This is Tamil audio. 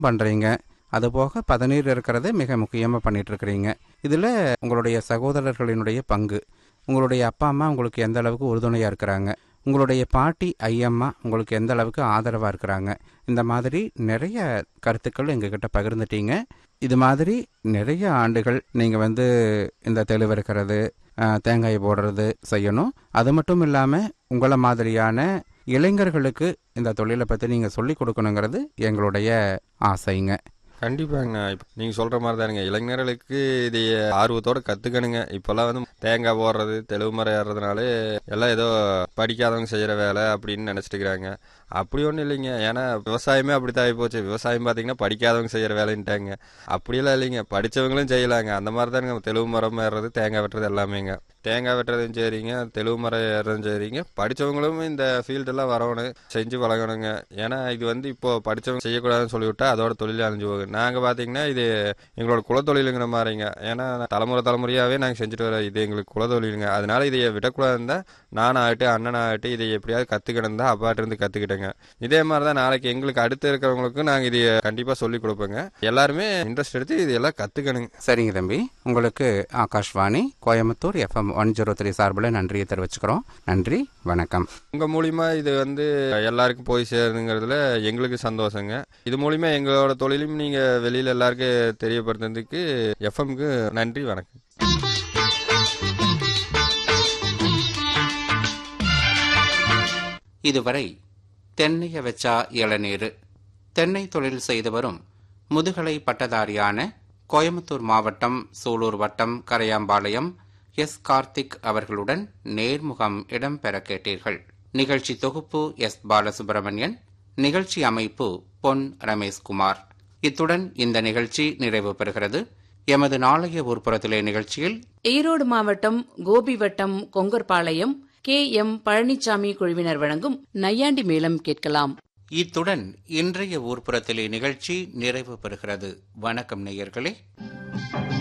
பண்ணுறீங்க அதுபோக பதநீர் இருக்கிறது மிக முக்கியமாக பண்ணிட்டு இருக்கிறீங்க இதில் உங்களுடைய சகோதரர்களினுடைய பங்கு உங்களுடைய அப்பா அம்மா உங்களுக்கு எந்த அளவுக்கு உறுதுணையாக இருக்கிறாங்க உங்களுடைய பாட்டி ஐயம்மா உங்களுக்கு எந்த அளவுக்கு ஆதரவாக இருக்கிறாங்க இந்த மாதிரி நிறைய கருத்துக்கள் எங்ககிட்ட பகிர்ந்துட்டீங்க இது மாதிரி நிறைய ஆண்டுகள் நீங்கள் வந்து இந்த தெளிவறுக்கிறது அஹ், தேங்காய் போடுறது செய்யணும் அது மட்டும் இல்லாமல் உங்களை மாதிரியான இளைஞர்களுக்கு இந்த தொழிலை பற்றி நீங்கள் சொல்லி கொடுக்கணுங்கிறது எங்களுடைய ஆசைங்க கண்டிப்பாங்க இப்போ நீங்கள் சொல்கிற மாதிரி தானுங்க இளைஞர்களுக்கு இது ஆர்வத்தோட கற்றுக்கணுங்க இப்போல்லாம் வந்து தேங்காய் போடுறது தெளிவு மரம் ஏறுறதுனால எல்லாம் ஏதோ படிக்காதவங்க செய்கிற வேலை அப்படின்னு நினச்சிட்டு இருக்கிறாங்க அப்படி ஒன்றும் இல்லைங்க ஏன்னா விவசாயமே அப்படி தான் போச்சு விவசாயம் பார்த்தீங்கன்னா படிக்காதவங்க செய்கிற வேலைன்ட்டாங்க அப்படியெல்லாம் இல்லைங்க படித்தவங்களும் செய்யலாங்க அந்த மாதிரி தானுங்க தெளிவு மரம் ஏறுறது தேங்காய் வெட்டுறது எல்லாமேங்க தேங்காய் வெட்டுறதும் சரிங்க தெளிவு மரம் ஏறுறதும் சரிங்க படித்தவங்களும் இந்த ஃபீல்டெல்லாம் வரணும் செஞ்சு பழகணுங்க ஏன்னா இது வந்து இப்போ படித்தவங்க செய்யக்கூடாதுன்னு சொல்லிவிட்டா அதோட தொழில் அழிஞ்சு போகுது நாங்கள் பார்த்தீங்கன்னா இது எங்களோட குலத்தொழிலுங்கிற மாதிரிங்க ஏன்னா தலைமுறை தலைமுறையாகவே நாங்கள் செஞ்சுட்டு வர இது எங்களுக்கு குலத்தொழிலுங்க அதனால இதை விடக்கூடாதுன்னு தான் நானும் ஆகட்டும் அண்ணன் ஆகட்டும் இதை எப்படியாவது கற்றுக்கணும் தான் அப்பாட்ட இருந்து கற்றுக்கிட்டேங்க இதே மாதிரி தான் நாளைக்கு எங்களுக்கு அடுத்து இருக்கிறவங்களுக்கும் நாங்கள் இதை கண்டிப்பாக சொல்லிக் கொடுப்போங்க எல்லாருமே இன்ட்ரெஸ்ட் எடுத்து இதெல்லாம் கற்றுக்கணுங்க சரிங்க தம்பி உங்களுக்கு Akashvani Coimbatore FM one zero three சார்பில் நன்றியை தெரிவிச்சுக்கிறோம் நன்றி வணக்கம் உங்கள் மூலிமா இது வந்து எல்லாருக்கும் போய் சேருதுங்கிறதுல எங்களுக்கு சந்தோஷங்க இது மூலிமா எங்களோட தொழிலும் நீங்கள் வெளியில் எல்லாருக்கும் தெரியப்படுத்துறதுக்கு எஃப்எம்க்கு நன்றி வணக்கம் இதுவரை தென்னைய வச்சா இளநீர் தென்னை தொழில் செய்து வரும் முதுகலை பட்டதாரியான கோயம்புத்தூர் மாவட்டம் சூலூர் வட்டம் கரையாம்பாளையம் எஸ் கார்த்திக் அவர்களுடன் நேர்முகம் இடம்பெற கேட்டீர்கள் நிகழ்ச்சி தொகுப்பு எஸ் பாலசுப்ரமணியன் நிகழ்ச்சி அமைப்பு பொன் ரமேஷ்குமார் இத்துடன் இந்த நிகழ்ச்சி நிறைவு பெறுகிறது எமது நாளைய ஊர்ப்புறத்திலே நிகழ்ச்சியில் ஈரோடு மாவட்டம் கோபி வட்டம் கொங்கர்பாளையம் கே எம் பழனிசாமி குழுவினர் வழங்கும் நையாண்டி மேளம் கேட்கலாம் இத்துடன் இன்றைய ஊர்ப்புறத்திலே நிகழ்ச்சி நிறைவு பெறுகிறது வணக்கம் நேயர்களே